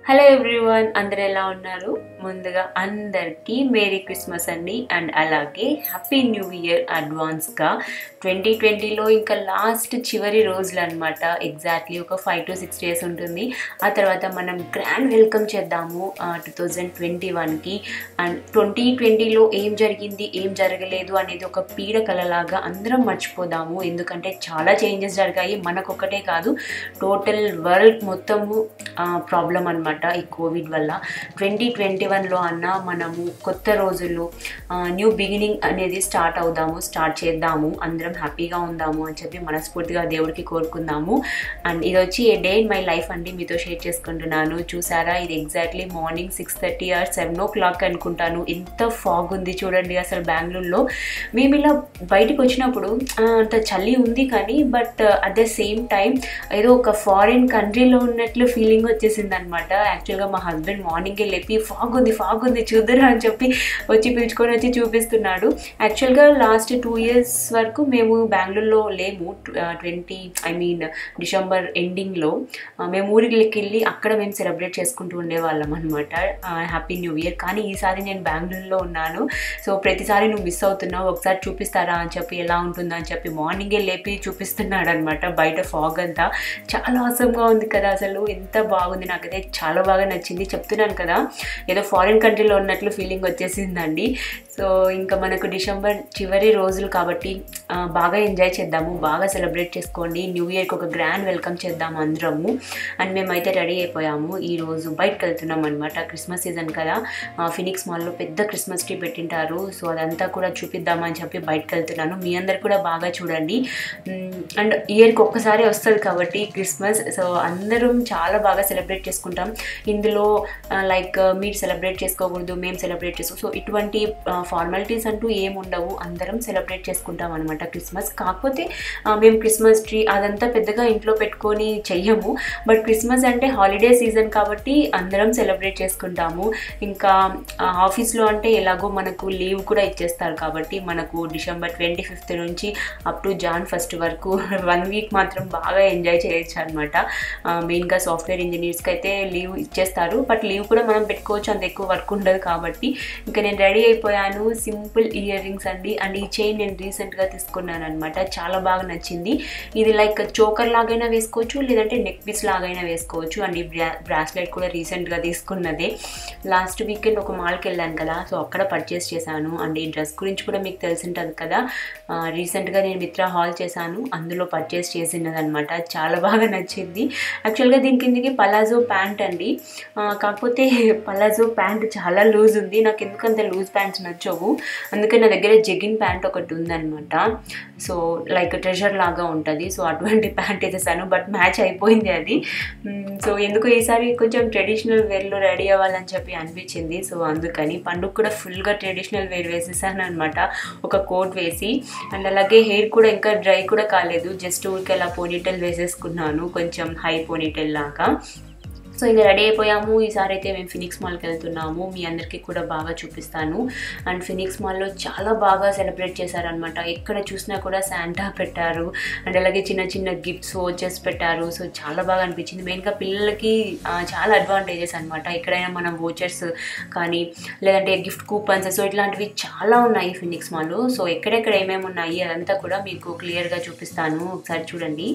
Hello everyone అందరు ఎలా ఉన్నారు ముందుగా అందరికీ మేరీ క్రిస్మస్ అండి అండ్ అలాగే హ్యాపీ న్యూ ఇయర్ అడ్వాన్స్గా ట్వంటీ ట్వంటీలో ఇంకా లాస్ట్ చివరి రోజులు అనమాట ఎగ్జాక్ట్లీ ఒక ఫైవ్ టు సిక్స్ డేస్ ఉంటుంది ఆ తర్వాత మనం గ్రాండ్ వెల్కమ్ చేద్దాము టూ థౌజండ్ ట్వంటీ వన్కి అండ్ ట్వంటీ ట్వంటీలో ఏం జరిగింది ఏం జరగలేదు అనేది ఒక పీడ కలలాగా అందరం మర్చిపోదాము ఎందుకంటే చాలా చేంజెస్ జరిగాయి మనకొక్కటే కాదు టోటల్ వరల్డ్ మొత్తము ప్రాబ్లం అనమాట ఈ కోవిడ్ వల్ల ట్వంటీ ట్వంటీ వన్లో అన్న మనము కొత్త రోజులు న్యూ బిగినింగ్ అనేది స్టార్ట్ అవుదాము స్టార్ట్ చేద్దాము అందరం హ్యాపీగా ఉందాము అని చెప్పి మనస్ఫూర్తిగా దేవుడికి కోరుకుందాము అండ్ ఇది వచ్చి a day in my life అండి మీతో షేర్ చేసుకుంటున్నాను చూసారా ఇది exactly morning six thirty or seven o'clock అనుకుంటాను ఎంత ఫాగ్ ఉంది చూడండి అసలు బెంగళూరులో మేము ఇలా బయటకు వచ్చినప్పుడు ఆ, అంత చలి ఉంది కానీ but at the same time ఏదో ఒక ఫారిన్ కంట్రీలో ఉన్నట్లు ఫీలింగ్ వచ్చేసింది అనమాట యాక్చువల్గా మా హస్బెండ్ మార్నింగే లేపి ఫాగ్ ఉంది ఫాగ్ ఉంది చూద్దరా అని చెప్పి వచ్చి పిలుచుకొని వచ్చి చూపిస్తున్నాడు యాక్చువల్గా లాస్ట్ టూ ఇయర్స్ వరకు మేము బెంగళూరులో లేము ట్వంటీ ఐ మీన్ డిసెంబర్ ఎండింగ్లో మేము ఊరికి వెళ్ళి అక్కడ మేము సెలబ్రేట్ చేసుకుంటూ ఉండేవాళ్ళం అనమాట హ్యాపీ న్యూ ఇయర్ కానీ ఈసారి నేను బెంగళూరులో ఉన్నాను సో ప్రతిసారి నువ్వు మిస్ అవుతున్నావు ఒకసారి చూపిస్తారా అని చెప్పి ఎలా ఉంటుందా అని చెప్పి మార్నింగే లేపి చూపిస్తున్నాడు అనమాట బయట ఫాగ్ అంతా చాలా అవసరంగా ఉంది కదా అసలు ఎంత బాగుంది నాకైతే చాలా బాగా నచ్చింది చెప్తున్నాను కదా ఏదో ఫారిన్ కంట్రీలో ఉన్నట్లు ఫీలింగ్ వచ్చేసిందండి సో ఇంకా మనకు డిసెంబర్ చివరి రోజులు కాబట్టి ఆ, బాగా ఎంజాయ్ చేద్దాము బాగా సెలబ్రేట్ చేసుకోండి న్యూ ఇయర్కి ఒక గ్రాండ్ వెల్కమ్ చేద్దాము అందరము అండ్ మేమైతే రెడీ అయిపోయాము ఈ రోజు బయటకు వెళ్తున్నాం అనమాట క్రిస్మస్ సీజన్ కదా ఆ, ఫినిక్స్ మాల్లో పెద్ద క్రిస్మస్ ట్రీ పెట్టింటారు సో అదంతా కూడా చూపిద్దామని చెప్పి బయటకు వెళ్తున్నాను మీ అందరు కూడా బాగా చూడండి అండ్ ఇయర్కి ఒక్కసారి వస్తుంది కాబట్టి క్రిస్మస్ సో అందరం చాలా బాగా సెలబ్రేట్ చేసుకుంటాం ఇందులో లైక్ మీరు సెలబ్రేట్ చేసుకోకూడదు మేము సెలబ్రేట్ చేసుకో సో ఇటువంటి ఫార్మాలిటీస్ అంటూ ఏం ఉండవు అందరం సెలబ్రేట్ చేసుకుంటాం అనమాట క్రిస్మస్ కాకపోతే ఆ, మేము క్రిస్మస్ ట్రీ అదంతా పెద్దగా ఇంట్లో పెట్టుకొని చెయ్యము బట్ క్రిస్మస్ అంటే హాలిడే సీజన్ కాబట్టి అందరం సెలబ్రేట్ చేసుకుంటాము ఇంకా ఆ, ఆఫీస్లో అంటే ఎలాగో మనకు లీవ్ కూడా ఇచ్చేస్తారు కాబట్టి మనకు డిసెంబర్ ట్వంటీ ఫిఫ్త్ నుంచి అప్ టు జాన్ ఫస్ట్ వరకు వన్ వీక్ మాత్రం బాగా ఎంజాయ్ చేయొచ్చు అనమాట మెయిన్గా సాఫ్ట్వేర్ ఇంజనీర్స్కి అయితే లీవ్ ఇచ్చేస్తారు బట్ లీవ్ కూడా మనం పెట్టుకోవచ్చు అంత ఎక్కువ వర్క్ ఉండదు కాబట్టి ఇంకా నేను రెడీ అయిపోయాను సింపుల్ ఇయర్ రింగ్స్ అండి అండ్ ఈ చైన్ నేను రీసెంట్గా తీసుకున్నాను అనమాట చాలా బాగా నచ్చింది ఇది లైక్ చోకర్ లాగైనా వేసుకోవచ్చు లేదంటే నెక్ పీస్ లాగైనా వేసుకోవచ్చు అండ్ ఈ బ్రా బ్రాస్లెట్ కూడా రీసెంట్గా తీసుకున్నదే లాస్ట్ వీకెండ్ ఒక మాల్కి వెళ్ళాను కదా సో అక్కడ పర్చేస్ చేశాను అండ్ ఈ డ్రెస్ గురించి కూడా మీకు తెలిసి ఉంటుంది కదా రీసెంట్గా నేను మిత్రా హాల్ చేశాను అందులో పర్చేస్ చేసినది అనమాట చాలా బాగా నచ్చింది యాక్చువల్గా దీని కిందకి పలాజో ప్యాంట్ అండి ఆ, కాకపోతే పలాజో ప్యాంట్ చాలా లూజ్ ఉంది నాకు ఎందుకంత లూజ్ ప్యాంట్స్ నచ్చవు అందుకే నా దగ్గర జెగిన్ ప్యాంట్ ఒకటి ఉందన్నమాట సో లైక్ ట్రెజర్ లాగా ఉంటుంది సో అటువంటి ప్యాంట్ వేసేసాను బట్ మ్యాచ్ అయిపోయింది అది మ్, సో ఎందుకో ఈసారి కొంచెం ట్రెడిషనల్ వేర్లో రెడీ అవ్వాలని చెప్పి అనిపించింది సో అందుకని పండుగ కూడా ఫుల్గా ట్రెడిషనల్ వేర్ వేసేసాను అనమాట ఒక కోట్ వేసి అండ్ అలాగే హెయిర్ కూడా ఇంకా డ్రై కూడా కాలేదు జస్ట్ ఊరికి అలా పోనీటెల్ వేసేసుకున్నాను కొంచెం హై పోనీటెల్ లాగా సో ఇంకా రెడీ అయిపోయాము ఈసారి అయితే మేము ఫినిక్స్ మాల్కి వెళ్తున్నాము మీ అందరికీ కూడా బాగా చూపిస్తాను అండ్ ఫినిక్స్ మాల్లో చాలా బాగా సెలబ్రేట్ చేశారనమాట ఎక్కడ చూసినా కూడా శాంటా పెట్టారు అండ్ అలాగే చిన్న చిన్న గిఫ్ట్స్ వచ్చేసి పెట్టారు సో చాలా బాగా అనిపించింది మెయిన్గా పిల్లలకి ఆ, చాలా అడ్వాంటేజెస్ అనమాట ఎక్కడైనా మనం వోచర్స్ కానీ లేదంటే గిఫ్ట్ కూపన్స్ సో ఇట్లాంటివి చాలా ఉన్నాయి ఫినిక్స్ మాల్లో సో ఎక్కడెక్కడ ఏమేమి ఉన్నాయి అదంతా కూడా మీకు క్లియర్గా చూపిస్తాను ఒకసారి చూడండి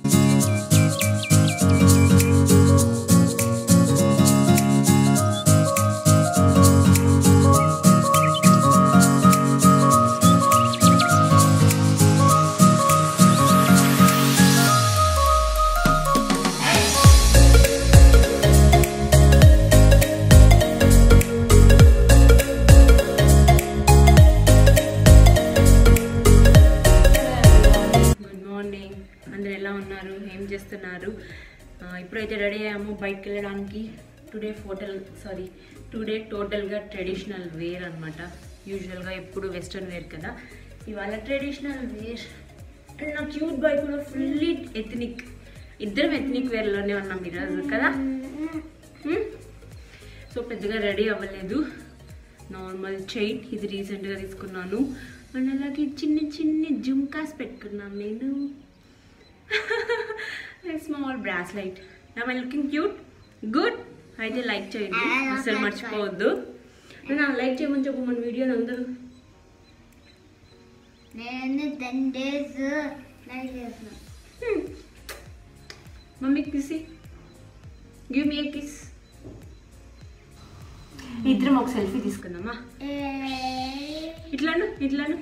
గుడ్ మార్నింగ్ అందరు ఎలా ఉన్నారు ఏం చేస్తున్నారు ఆ, ఇప్పుడైతే రెడీ అయ్యాము బయటకు వెళ్ళడానికి టుడే ఫోటల్ సారీ టుడే టోటల్గా ట్రెడిషనల్ వేర్ అనమాట యూజువల్గా ఎప్పుడు వెస్ట్రన్ వేర్ కదా ఇవాళ ట్రెడిషనల్ వేర్ అండ్ నా క్యూట్ బాయ్ కూడా ఫుల్లీ ఎథనిక్ ఇద్దరం ఎథనిక్ వేర్లోనే ఉన్నాం ఈరోజు కదా హ్మ్? సో పెద్దగా రెడీ అవ్వలేదు నార్మల్ చైన్ ఇది రీసెంట్గా తీసుకున్నాను అండ్ అలాగే చిన్ని చిన్ని జుమ్కాస్ పెట్టుకున్నాను నేను స్మాల్ బ్రాస్లైట్ నా ఐ లుకింగ్ క్యూట్ గుడ్ అయితే లైక్ చేయండి అసలు మర్చిపోవద్దు నా లైక్ చేయమని చెప్పు మన వీడియోని అందరూ నేను టెన్ డేస్ లైక్ చేసిన మమ్మీ కిసి గివ్ మీ ఏ కిస్ ఇద్దరం ఒక సెల్ఫీ తీసుకుందామా ఇట్లాను ఇట్లాను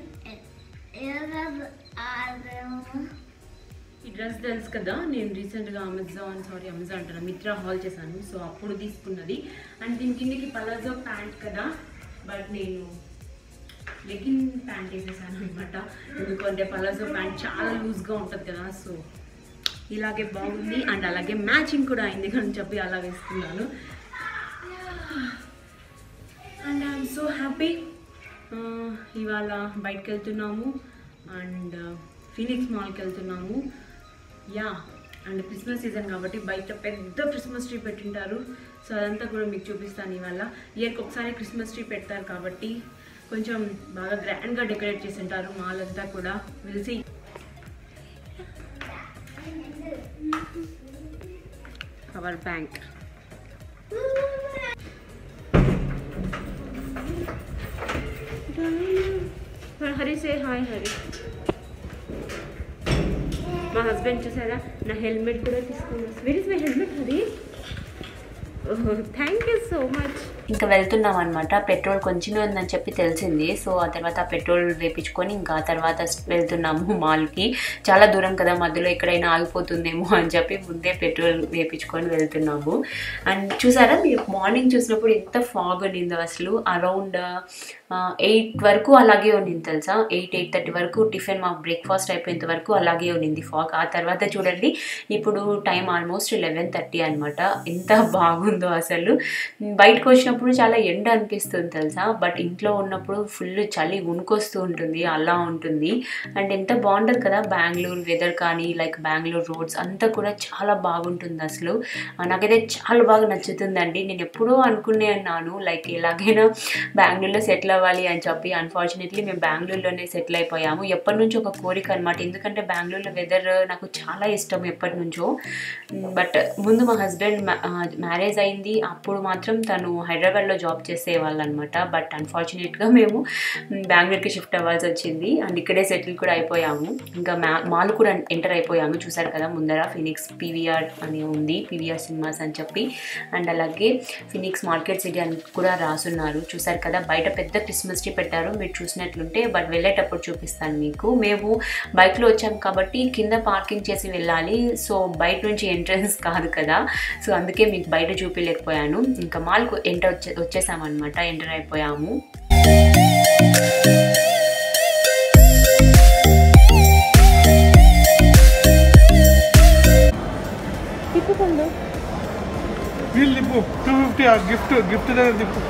ఈ డ్రెస్ తెలుసు కదా నేను రీసెంట్గా అమెజాన్ సారీ అమెజాన్ అంటాను మిత్రా హాల్ చేశాను సో అప్పుడు తీసుకున్నది అండ్ దీని కిందకి పలాజో ప్యాంట్ కదా బట్ నేను లెగిన్ ప్యాంట్ వేసేసాను అనమాట ఎందుకంటే పలాజో ప్యాంట్ చాలా లూజ్గా ఉంటుంది కదా సో ఇలాగే బాగుంది అండ్ అలాగే మ్యాచింగ్ కూడా అయింది అని చెప్పి అలా వేసుకున్నాను అండ్ ఐఎమ్ సో హ్యాపీ ఇవాళ బయటకు వెళ్తున్నాము అండ్ ఫీనిక్స్ మాల్కి వెళ్తున్నాము యా అండ్ క్రిస్మస్ సీజన్ కాబట్టి బయట పెద్ద క్రిస్మస్ ట్రీ పెట్టింటారు సో అదంతా కూడా మీకు చూపిస్తాను ఇవాళ ఇయర్కి ఒకసారి క్రిస్మస్ ట్రీ పెడతారు కాబట్టి కొంచెం బాగా గ్రాండ్గా డెకరేట్ చేసి ఉంటారు మాల్ అంతా కూడా వెలిసి power bank Hari say hi Hari మా హస్బెండ్ చూసారా నా హెల్మెట్ కూడా తీసుకున్నాను where is my helmet Hari thank you so much ఇంకా వెళ్తున్నాం అనమాట పెట్రోల్ కొంచెమే ఉందని చెప్పి తెలిసింది సో ఆ తర్వాత పెట్రోల్ వేపించుకొని ఇంకా ఆ తర్వాత వెళ్తున్నాము మాల్కి చాలా దూరం కదా మధ్యలో ఎక్కడైనా ఆగిపోతుందేమో అని చెప్పి ముందే పెట్రోల్ వేపించుకొని వెళ్తున్నాము అండ్ చూసారా మీరు మార్నింగ్ చూసినప్పుడు ఎంత ఫాగ్ ఉండిందో అసలు అరౌండ్ ఎయిట్ వరకు అలాగే ఉండింది తెలుసా ఎయిట్ ఎయిట్ థర్టీ వరకు టిఫిన్ మాకు బ్రేక్ఫాస్ట్ అయిపోయేంత వరకు అలాగే ఉండింది ఫాగ్ ఆ తర్వాత చూడండి ఇప్పుడు టైం ఆల్మోస్ట్ లెవెన్ థర్టీ అనమాట ఎంత బాగుందో అసలు బయటకు వచ్చినప్పుడు చాలా ఎండ అనిపిస్తుంది తెలుసా బట్ ఇంట్లో ఉన్నప్పుడు ఫుల్ చలి ఉనుకొస్తూ ఉంటుంది అలా ఉంటుంది అండ్ ఎంత బాగుంటుంది కదా బెంగళూరు వెదర్ కానీ లైక్ బెంగళూరు రోడ్స్ అంతా కూడా చాలా బాగుంటుంది అసలు ఆ, నాకైతే చాలా బాగా నచ్చుతుందండి నేను ఎప్పుడూ అనుకునే ఉన్నాను లైక్ ఎలాగైనా బెంగళూరులో సెటిల్ అవ్వాలి అని చెప్పి అన్ఫార్చునేట్లీ మేము బెంగళూరులోనే సెటిల్ అయిపోయాము ఎప్పటి నుంచో ఒక కోరిక అనమాట ఎందుకంటే బెంగళూరులో వెదర్ నాకు చాలా ఇష్టం ఎప్పటి నుంచో బట్ ముందు మా హస్బెండ్ మ్యారేజ్ అయింది అప్పుడు మాత్రం తను హైదరాబాద్లో జాబ్ చేసేవాళ్ళు అనమాట బట్ అన్ఫార్చునేట్గా మేము మ్, బెంగళూరుకి షిఫ్ట్ అవ్వాల్సి వచ్చింది అండ్ ఇక్కడే సెటిల్ కూడా అయిపోయాము ఇంకా మా మాల్ కూడా ఎంటర్ అయిపోయాము చూసారు కదా ముందర ఫినిక్స్ పీవీఆర్ అని ఉంది పీవీఆర్ సినిమాస్ అని చెప్పి అండ్ అలాగే ఫినిక్స్ మార్కెట్ సిటీ అని కూడా రాసున్నారు చూసారు కదా బయట పెద్ద క్రిస్మస్ ట్రీ పెట్టారు మీరు చూసినట్లుంటే బట్ వెళ్ళేటప్పుడు చూపిస్తాను మీకు మేము బైక్లో వచ్చాం కాబట్టి కింద పార్కింగ్ చేసి వెళ్ళాలి సో బయట నుంచి ఎంట్రన్స్ కాదు కదా సో అందుకే మీకు బయట చూపించలేకపోయాను ఇంకా మాల్కు ఎంటర్ వచ్చే వచ్చేసామన్నమాట ఎంటర్ అయిపోయాము వీళ్ళు తిప్పు టూ ఫిఫ్టీ ఆ గిఫ్ట్ గిఫ్ట్ దగ్గర తిప్పు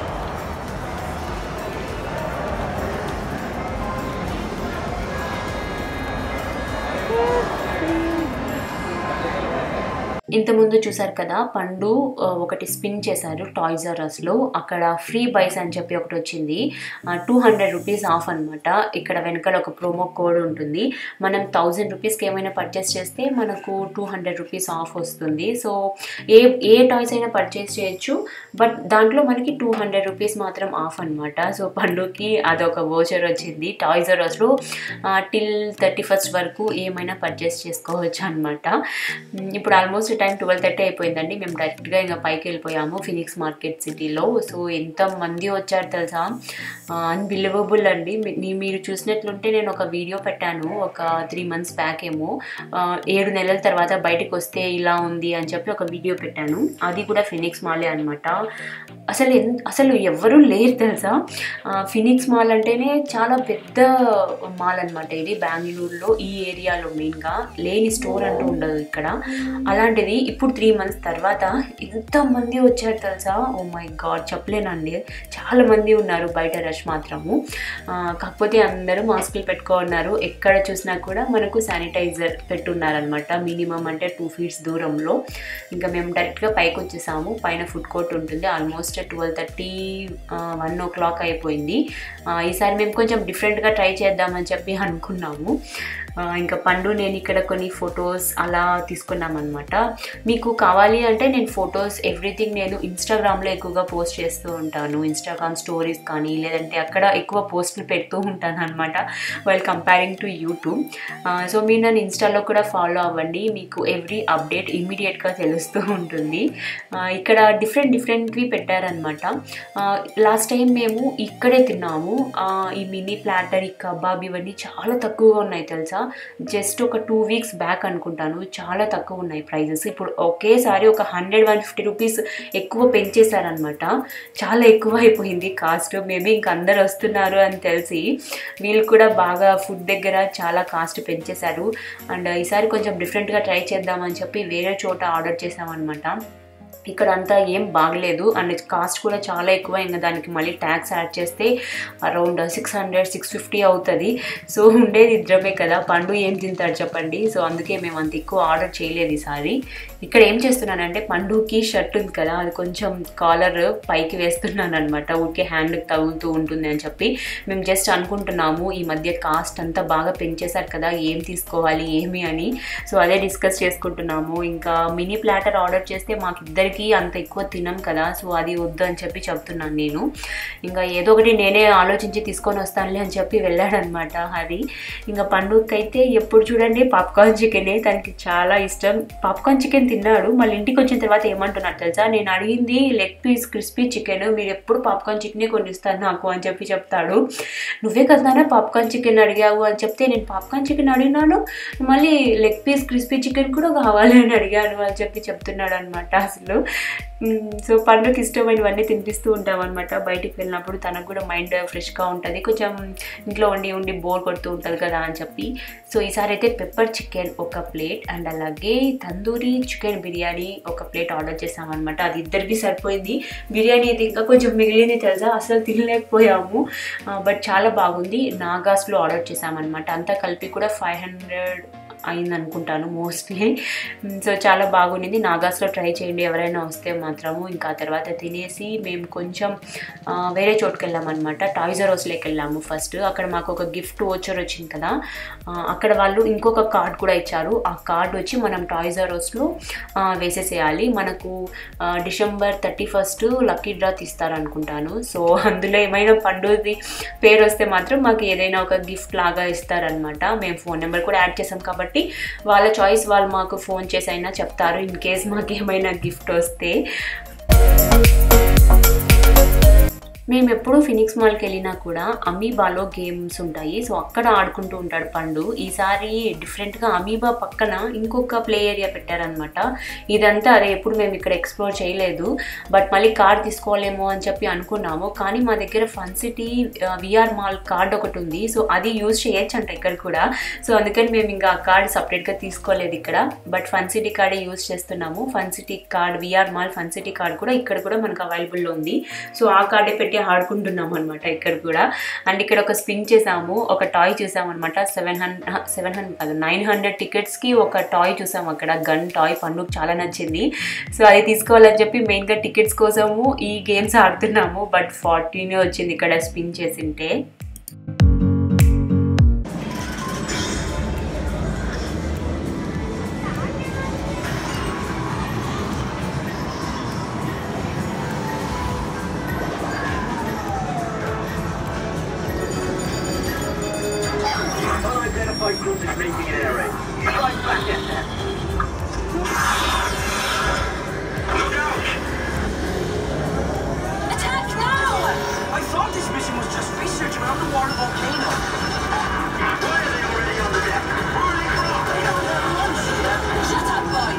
ఇంతకుముందు చూసారు కదా పండు ఆ, ఒకటి స్పిన్ చేశారు టాయ్స్ ఆర్ లో అక్కడ ఫ్రీ బైస్ అని చెప్పి ఒకటి వచ్చింది టూ హండ్రెడ్ రూపీస్ ఆఫ్ అనమాట ఇక్కడ వెనకాల ఒక ప్రోమో కోడ్ ఉంటుంది మనం థౌజండ్ రూపీస్కి ఏమైనా పర్చేస్ చేస్తే మనకు టూ హండ్రెడ్ రూపీస్ ఆఫ్ వస్తుంది సో ఏ ఏ టాయ్స్ అయినా పర్చేస్ చేయొచ్చు బట్ దాంట్లో మనకి టూ హండ్రెడ్ రూపీస్ మాత్రం ఆఫ్ అనమాట సో పండుకి అదొక వోచర్ వచ్చింది టాయ్స్ ఆర్ అస్లో టిల్ థర్టీ ఫస్ట్ వరకు ఏమైనా పర్చేస్ చేసుకోవచ్చు అనమాట ఇప్పుడు ఆల్మోస్ట్ టైం ట్వెల్వ్ థర్టీ అయిపోయిందండి మేము డైరెక్ట్గా ఇంకా పైకి వెళ్ళిపోయాము ఫినిక్స్ మార్కెట్ సిటీలో సో ఎంత మంది వచ్చారు తెలుసా అన్బిలీవబుల్ అండి మీ- నీ- మీరు చూసినట్లుంటే నేను ఒక వీడియో పెట్టాను ఒక త్రీ మంత్స్ బ్యాక్ ఏమో ఆ, ఏడు నెలల తర్వాత బయటకు వస్తే ఇలా ఉంది అని చెప్పి ఒక వీడియో పెట్టాను అది కూడా ఫినిక్స్ మాలే అనమాట అసలు ఎన్ అసలు ఎవరు లేరు తెలుసా ఆ, ఫినిక్స్ మాల్ అంటేనే చాలా పెద్ద మాల్ అనమాట ఇది బెంగళూరులో ఈ ఏరియాలో మెయిన్గా లేని స్టోర్ అంటూ ఉండదు ఇక్కడ అలాంటిది ఇప్పుడు త్రీ మంత్స్ తర్వాత ఎంతమంది వచ్చారు తెలుసా ఓ మై గాడ్ చెప్పలేనండి చాలా మంది ఉన్నారు బయట రష్ మాత్రము ఆ, కాకపోతే అందరూ మాస్కులు పెట్టుకున్నారు ఎక్కడ చూసినా కూడా మనకు శానిటైజర్ పెట్టున్నారనమాట మినిమం అంటే టూ ఫీట్స్ దూరంలో ఇంకా మేము డైరెక్ట్గా పైకి వచ్చేసాము పైన ఫుడ్ కోర్ట్ ఉంటుంది almost twelve thirty one o'clock అయిపోయింది ఆ, ఈసారి మేము కొంచెం డిఫరెంట్గా ట్రై చేద్దామని చెప్పి అనుకున్నాము ఆ, ఇంకా పండు నేను ఇక్కడ కొన్ని ఫొటోస్ అలా తీసుకున్నాం అనమాట మీకు కావాలి అంటే నేను ఫొటోస్ ఎవ్రీథింగ్ నేను ఇన్స్టాగ్రామ్లో ఎక్కువగా పోస్ట్ చేస్తూ ఉంటాను ఇన్స్టాగ్రామ్ స్టోరీస్ కానీ లేదంటే అక్కడ ఎక్కువ పోస్టులు పెడుతూ ఉంటాను అనమాట while comparing to YouTube so మీరు నన్ను ఇన్స్టాలో కూడా ఫాలో అవ్వండి మీకు ఎవ్రీ అప్డేట్ ఇమీడియట్గా తెలుస్తూ ఉంటుంది ఆ, ఇక్కడ డిఫరెంట్ డిఫరెంట్వి పెట్టారనమాట లాస్ట్ టైం మేము ఇక్కడే తిన్నాము ఆ, ఈ మినీ ప్లాటర్ ఈ కబాబ్ ఇవన్నీ చాలా తక్కువగా ఉన్నాయి తెలుసా జస్ట్ ఒక టూ వీక్స్ బ్యాక్ అనుకుంటాను చాలా తక్కువ ఉన్నాయి ప్రైజెస్ ఇప్పుడు ఒకేసారి ఒక హండ్రెడ్ వన్ ఫిఫ్టీ రూపీస్ ఎక్కువ పెంచేశారనమాట చాలా ఎక్కువ అయిపోయింది కాస్ట్ మేబీ ఇంక అందరు వస్తున్నారు అని తెలిసి వీళ్ళు కూడా బాగా ఫుడ్ దగ్గర చాలా కాస్ట్ పెంచేశారు అండ్ ఈసారి కొంచెం డిఫరెంట్గా ట్రై చేద్దామని చెప్పి వేరే చోట ఆర్డర్ చేసామన్నమాట ఇక్కడ అంతా ఏం బాగలేదు అండ్ కాస్ట్ కూడా చాలా ఎక్కువ ఇంకా దానికి మళ్ళీ ట్యాక్స్ యాడ్ చేస్తే around six hundred six fifty అవుతుంది సో ఉండేది ఇద్దరమే కదా పండు ఏం తింటాడు చెప్పండి సో అందుకే మేము అంత ఎక్కువ ఆర్డర్ చేయలేదు ఈసారి ఇక్కడ ఏం చేస్తున్నానంటే పండుకి షర్ట్ ఉంది కదా అది కొంచెం కాలర్ పైకి వేస్తున్నాను అనమాట ఊరికే హ్యాండ్కి తగులుతూ ఉంటుంది అని చెప్పి మేము జస్ట్ అనుకుంటున్నాము ఈ మధ్య కాస్ట్ అంతా బాగా పెంచేశారు కదా ఏం తీసుకోవాలి ఏమి అని సో అదే డిస్కస్ చేసుకుంటున్నాము ఇంకా మినీ ప్లాటర్ ఆర్డర్ చేస్తే మాకు ఇద్దరికి అంత ఎక్కువ తినం కదా సో అది వద్దు అని చెప్పి చెప్తున్నాను నేను ఇంకా ఏదో ఒకటి నేనే ఆలోచించి తీసుకొని వస్తానులే అని చెప్పి వెళ్ళాడనమాట అది ఇంకా పండుగకి అయితే ఎప్పుడు చూడండి పాప్కార్న్ చికెనే తనకి చాలా ఇష్టం పాప్కార్న్ చికెన్ తిన్నాడు మళ్ళీ ఇంటికి వచ్చిన తర్వాత ఏమంటున్నాడు తెలుసా నేను అడిగింది లెగ్ పీస్ క్రిస్పీ చికెన్ మీరు ఎప్పుడు పాప్కార్న్ చికెనే కొనిస్తారు నాకు అని చెప్పి చెప్తాడు నువ్వే కదా పాప్కార్న్ చికెన్ అడిగావు అని చెప్తే నేను పాప్కార్న్ చికెన్ అడిగినాను మళ్ళీ లెగ్ పీస్ క్రిస్పీ చికెన్ కూడా కావాలి అని అడిగాను అని చెప్పి చెప్తున్నాడు అనమాట అసలు మ్, సో పండుగకి ఇష్టమైనవన్నీ తినిపిస్తూ ఉంటాం అనమాట బయటికి వెళ్ళినప్పుడు తనకు కూడా మైండ్ ఫ్రెష్గా ఉంటుంది కొంచెం ఇంట్లో ఉండి ఉండి బోర్ కొడుతూ ఉంటుంది కదా అని చెప్పి సో ఈసారి అయితే పెప్పర్ చికెన్ ఒక ప్లేట్ అండ్ అలాగే తందూరి చికెన్ బిర్యానీ ఒక ప్లేట్ ఆర్డర్ చేసామన్నమాట అది ఇద్దరికి సరిపోయింది బిర్యానీ అయితే ఇంకా కొంచెం మిగిలింది తెలుసా అసలు తినలేకపోయాము బట్ చాలా బాగుంది నాగాస్లో ఆర్డర్ చేసామన్నమాట అంతా కలిపి కూడా ఫైవ్ హండ్రెడ్ అయింది అనుకుంటాను మోస్ట్లీ సో చాలా బాగుండింది నాగాస్లో ట్రై చేయండి ఎవరైనా వస్తే మాత్రము ఇంకా ఆ తర్వాత తినేసి మేము కొంచెం ఆ, వేరే చోటుకి వెళ్ళామన్నమాట టాయ్జర్ హౌస్లోకి వెళ్ళాము ఫస్ట్ అక్కడ మాకు ఒక గిఫ్ట్ ఓచర్ వచ్చింది కదా ఆ, అక్కడ వాళ్ళు ఇంకొక కార్డ్ కూడా ఇచ్చారు ఆ కార్డ్ వచ్చి మనం టాయ్జర్ హౌస్లో వేసేసేయాలి మనకు ఆ, December thirty first lucky draw తీస్తారు అనుకుంటాను సో అందులో ఏమైనా పండుగది పేరు వస్తే మాత్రం మాకు ఏదైనా ఒక గిఫ్ట్ లాగా ఇస్తారనమాట మేము ఫోన్ నెంబర్ కూడా యాడ్ చేసాం కాబట్టి వాళ్ళ చాయిస్ వాళ్ళు మాకు ఫోన్ చేసి అయినా చెప్తారు ఇన్ కేస్ మాకు ఏమైనా గిఫ్ట్ వస్తే మేము ఎప్పుడు ఫినిక్స్ మాల్కి వెళ్ళినా కూడా అమీబాలో గేమ్స్ ఉంటాయి సో అక్కడ ఆడుకుంటూ ఉంటాడు పండు ఈసారి డిఫరెంట్గా అమీబా పక్కన ఇంకొక ప్లే ఏరియా పెట్టారనమాట ఇదంతా అదే ఎప్పుడు మేము ఇక్కడ ఎక్స్ప్లోర్ చేయలేదు బట్ మళ్ళీ కార్డ్ తీసుకోలేమో అని చెప్పి అనుకున్నాము కానీ మా దగ్గర Fun City VR mall card ఒకటి ఉంది సో అది యూజ్ చేయొచ్చు అంట ఇక్కడ కూడా సో అందుకని మేము ఇంకా ఆ కార్డ్ సపరేట్గా తీసుకోలేదు ఇక్కడ బట్ ఫన్ సిటీ కార్డే యూజ్ చేస్తున్నాము Fun City card VR mall Fun City card కూడా ఇక్కడ కూడా మనకు అవైలబుల్లో ఉంది సో ఆ కార్డే పెట్టి ఆడుకుంటున్నాం అనమాట ఇక్కడ కూడా అండ్ ఇక్కడ ఒక స్పిన్ చేసాము ఒక టాయ్ చూసాం అనమాట సెవెన్ హండ్రెడ్ సెవెన్ హండ్రెడ్ కాదు నైన్ హండ్రెడ్ టికెట్స్కి ఒక టాయ్ చూసాం అక్కడ గన్ టాయ్ పండుగ చాలా నచ్చింది సో అది తీసుకోవాలని చెప్పి మెయిన్గా టికెట్స్ కోసము ఈ గేమ్స్ ఆడుతున్నాము బట్ ఫార్టీనే వచ్చింది ఇక్కడ స్పిన్ చేసింటే Unidentified group is making an air raid. Fight back at them. Look out! Attack now! I thought this mission was just research around the water volcano. Why are they already on the deck? Where are they from? They don't have lunch yet. Shut up, boy!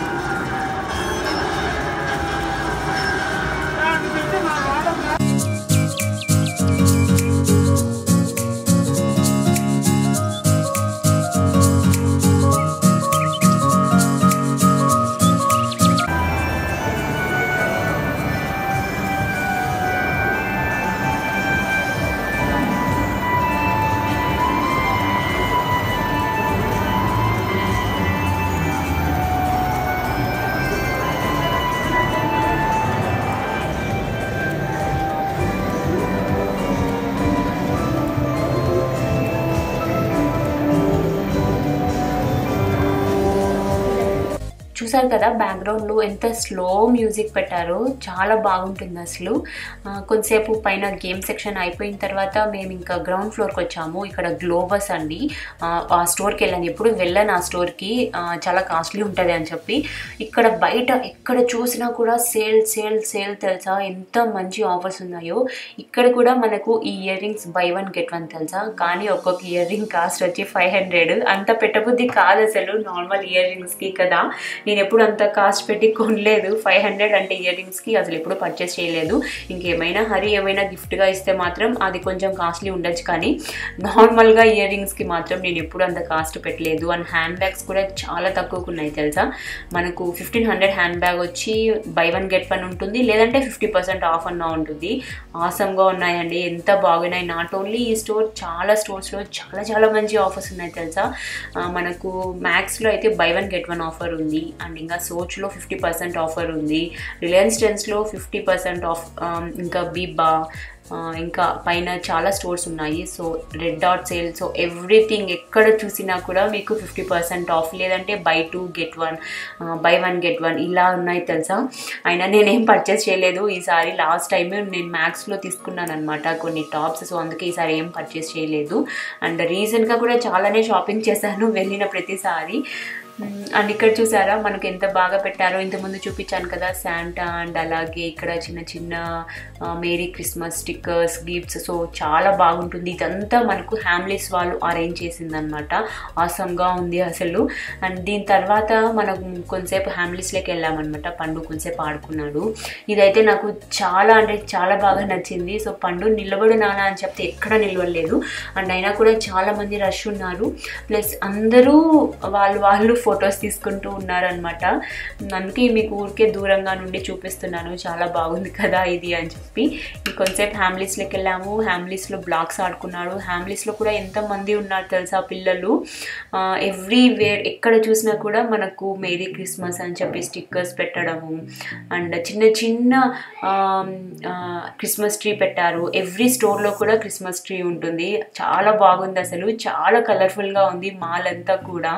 చూసారు కదా బ్యాక్గ్రౌండ్లో ఎంత slow music పెట్టారో చాలా బాగుంటుంది అసలు ఆ, కొంతసేపు పైన గేమ్ సెక్షన్ అయిపోయిన తర్వాత మేము ఇంకా గ్రౌండ్ ఫ్లోర్కి వచ్చాము ఇక్కడ గ్లోబస్ అండి ఆ, ఆ స్టోర్కి వెళ్ళాను ఎప్పుడు వెళ్ళాను ఆ స్టోర్కి ఆ, చాలా కాస్ట్లీ ఉంటుంది అని చెప్పి ఇక్కడ బయట ఎక్కడ చూసినా కూడా సేల్ సేల్ సేల్ తెలుసా ఎంత మంచి ఆఫర్స్ ఉన్నాయో ఇక్కడ కూడా మనకు ఈ earrings buy one get one తెలుసా కానీ ఒక్కొక్క ఇయర్ రింగ్ కాస్ట్ వచ్చి ఫైవ్ హండ్రెడ్ అంత పెట్టబుద్ధి కాదు అసలు నార్మల్ ఇయర్ రింగ్స్కి కదా నేను ఎప్పుడు అంత కాస్ట్ పెట్టి కొనలేదు ఫైవ్ హండ్రెడ్ అంటే ఇయర్ రింగ్స్కి అసలు ఎప్పుడు పర్చేస్ చేయలేదు ఇంకేమైనా హరి ఏమైనా గిఫ్ట్గా ఇస్తే మాత్రం అది కొంచెం కాస్ట్లీ ఉండొచ్చు కానీ నార్మల్గా ఇయర్ రింగ్స్కి మాత్రం నేను ఎప్పుడు అంత కాస్ట్ పెట్టలేదు అండ్ హ్యాండ్ బ్యాగ్స్ కూడా చాలా తక్కువకు ఉన్నాయి తెలుసా మనకు ఫిఫ్టీన్ హండ్రెడ్ హ్యాండ్ బ్యాగ్ వచ్చి బై వన్ గెట్ వన్ ఉంటుంది లేదంటే ఫిఫ్టీ పర్సెంట్ ఆఫ్ అన్న ఉంటుంది ఆసమ్గా ఉన్నాయండి ఎంత బాగున్నాయి నాట్ ఓన్లీ ఈ స్టోర్ చాలా స్టోర్స్లో చాలా చాలా మంచి ఆఫర్స్ ఉన్నాయి తెలుసా ఆ, మనకు మ్యాక్స్లో అయితే buy one get one offer ఉంది అండ్ ఇంకా సోచ్లో ఫిఫ్టీ పర్సెంట్ ఆఫర్ ఉంది రిలయన్స్ ట్రెండ్స్లో ఫిఫ్టీ పర్సెంట్ ఆఫ్ ఇంకా బీబా ఆ, ఇంకా పైన చాలా స్టోర్స్ ఉన్నాయి so red dot sale so everything ఎక్కడ చూసినా కూడా మీకు ఫిఫ్టీ పర్సెంట్ ఆఫ్ లేదంటే buy two get one buy one get one ఇలా ఉన్నాయి తెలుసా అయినా నేనేం పర్చేస్ చేయలేదు ఈసారి లాస్ట్ టైం నేను మ్యాక్స్లో తీసుకున్నాను అనమాట కొన్ని టాప్స్ సో అందుకే ఈసారి ఏం పర్చేస్ చేయలేదు అండ్ రీసెంట్గా కూడా చాలానే షాపింగ్ చేశాను వెళ్ళిన ప్రతిసారి మ్మ్, అండ్ ఇక్కడ చూసారా మనకు ఎంత బాగా పెట్టారో ఇంతకుముందు చూపించాను కదా శాంటా అండ్ అలాగే ఇక్కడ చిన్న చిన్న ఆ, merry Christmas stickers gifts so చాలా బాగుంటుంది ఇదంతా మనకు హ్యామ్లీస్ వాళ్ళు అరేంజ్ చేసిందనమాట ఆసమ్గా ఉంది అసలు అండ్ దీని తర్వాత మనం కొంతసేపు హ్యామ్లీస్లోకి వెళ్ళామన్నమాట పండు కొంతసేపు ఆడుకున్నాడు ఇదైతే నాకు చాలా అంటే చాలా బాగా నచ్చింది సో పండు నిలబడు నాన్న అని చెప్తే ఎక్కడ నిలవలేదు అండ్ అయినా కూడా చాలా మంది రష్ ఉన్నారు ప్లస్ అందరూ వాళ్ళు వాళ్ళు ఫొటోస్ తీసుకుంటూ ఉన్నారనమాట అందుకే మీకు ఊరికే దూరంగా నుండి చూపిస్తున్నాను చాలా బాగుంది కదా ఇది అని చెప్పి ఈ కొంతసేపు హ్యామ్లీస్లోకి వెళ్ళాము హ్యామ్లీస్లో బ్లాక్స్ ఆడుకున్నాడు హ్యామ్లీస్లో కూడా ఎంతమంది ఉన్నారు తెలుసా పిల్లలు ఎవ్రీవేర్ ఎక్కడ చూసినా కూడా మనకు మేరీ క్రిస్మస్ అని చెప్పి స్టిక్కర్స్ పెట్టడము అండ్ చిన్న చిన్న క్రిస్మస్ ట్రీ పెట్టారు ఎవ్రీ స్టోర్లో కూడా క్రిస్మస్ ట్రీ ఉంటుంది చాలా బాగుంది అసలు చాలా కలర్ఫుల్గా ఉంది మాల్ అంతా కూడా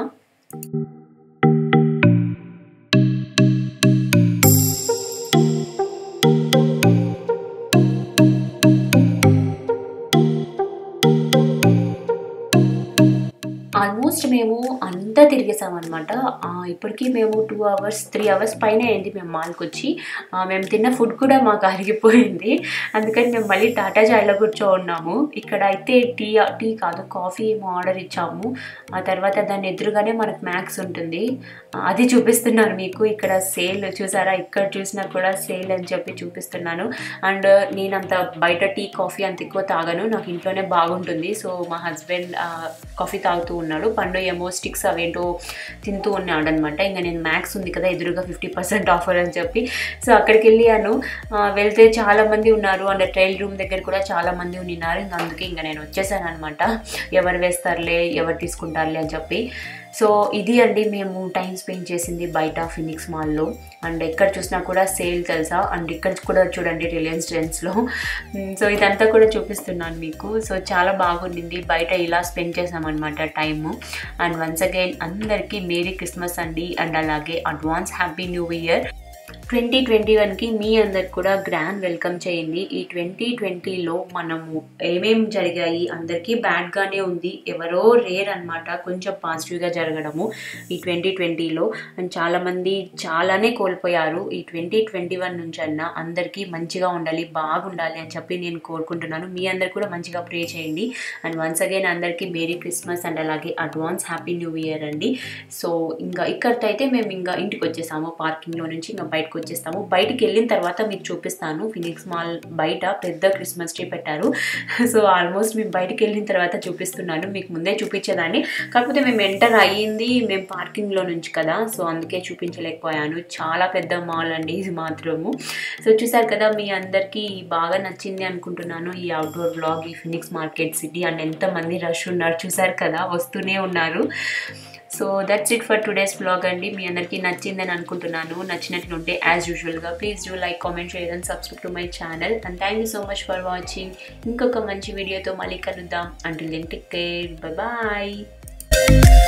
ఆల్మోస్ట్ మేము అంతా తిరిగేసామన్నమాట ఆ, ఇప్పటికీ మేము టూ అవర్స్ త్రీ అవర్స్ పైన అయింది మేము మాల్కి వచ్చి ఆ, మేము తిన్న ఫుడ్ కూడా మాకు అరిగిపోయింది అందుకని మేము మళ్ళీ టాటా చాయ్లో కూర్చో ఉన్నాము ఇక్కడ అయితే టీ టీ కాదు కాఫీ ఏమో ఆర్డర్ ఇచ్చాము ఆ తర్వాత దాని ఎదురుగానే మనకు మ్యాక్స్ ఉంటుంది ఆ, అది చూపిస్తున్నాను మీకు ఇక్కడ సేల్ చూసారా ఇక్కడ చూసినా కూడా సేల్ అని చెప్పి చూపిస్తున్నాను అండ్ నేను అంత బయట టీ కాఫీ అంత ఎక్కువ తాగను నాకు ఇంట్లోనే బాగుంటుంది సో మా హస్బెండ్ కాఫీ తాగుతూ ఉన్నాడు పండు ఏమో స్టిక్స్ అవేంటో తింటూ ఉన్నాడు అనమాట ఇంకా నేను మ్యాక్స్ ఉంది కదా ఎదురుగా ఫిఫ్టీ పర్సెంట్ ఆఫర్ అని చెప్పి సో అక్కడికి వెళ్ళాను ఆ, వెళ్తే చాలా మంది ఉన్నారు అండ్ ట్రైల్ రూమ్ దగ్గర కూడా చాలా మంది ఉన్నారు ఇంకా అందుకే ఇంకా నేను వచ్చేసాను అనమాట ఎవరు వేస్తారులే ఎవరు తీసుకుంటారులే అని చెప్పి సో ఇది అండి మేము టైం స్పెండ్ చేసింది బయట ఫినిక్స్ మాల్లో అండ్ ఎక్కడ చూసినా కూడా సేల్ తెలుసా అండ్ ఇక్కడ కూడా చూడండి రిలయన్స్ ట్రెండ్స్లో సో ఇదంతా కూడా చూపిస్తున్నాను మీకు సో చాలా బాగుండింది బయట ఇలా స్పెండ్ చేసామన్నమాట టైము అండ్ వన్స్ అగైన్ అందరికీ మేరీ క్రిస్మస్ అండి అండ్ అలాగే advance happy new year twenty twenty వన్కి మీ అందరికి కూడా గ్రాండ్ వెల్కమ్ చేయండి ఈ ట్వంటీ ట్వంటీలో మనము ఏమేం జరిగాయి అందరికీ బ్యాడ్గానే ఉంది ఎవరో రేర్ అనమాట కొంచెం పాజిటివ్గా జరగడము ఈ ట్వంటీ ట్వంటీలో అండ్ చాలామంది చాలానే కోల్పోయారు ఈ ట్వంటీ ట్వంటీ వన్ నుంచి అన్న అందరికీ మంచిగా ఉండాలి బాగుండాలి అని చెప్పి నేను కోరుకుంటున్నాను మీ అందరు కూడా మంచిగా ప్రే చేయండి అండ్ వన్స్ అగైన్ అందరికీ మేరీ క్రిస్మస్ అండ్ అలాగే అడ్వాన్స్ హ్యాపీ న్యూ ఇయర్ అండి సో ఇంకా ఇక్కడితో అయితే మేము ఇంకా ఇంటికి వచ్చేసాము పార్కింగ్లో నుంచి ఇంకా బయటకు వచ్చేస్తాము బయటికి వెళ్ళిన తర్వాత మీకు చూపిస్తాను ఫినిక్స్ మాల్ బయట పెద్ద క్రిస్మస్ ట్రీ పెట్టారు సో ఆల్మోస్ట్ మేము బయటికి వెళ్ళిన తర్వాత చూపిస్తున్నాను మీకు ముందే చూపించేదాన్ని కాకపోతే మేము ఎంటర్ అయ్యింది మేము పార్కింగ్లో నుంచి కదా సో అందుకే చూపించలేకపోయాను చాలా పెద్ద మాల్ అండి ఇది మాత్రము సో చూసారు కదా మీ అందరికీ బాగా నచ్చింది అనుకుంటున్నాను ఈ అవుట్డోర్ బ్లాగ్ ఈ ఫినిక్స్ మార్కెట్ సిటీ అండ్ ఎంతమంది రష్ ఉన్నారు చూసారు కదా వస్తూనే ఉన్నారు so that's it for today's blog అండి మీ అందరికీ నచ్చిందని అనుకుంటున్నాను నచ్చినట్లుంటే యాజ్ యూజువల్గా please do like comment share and subscribe to my channel and thank you so much for watching ఇంకొక మంచి వీడియోతో మళ్ళీ కలుద్దాం until then take care bye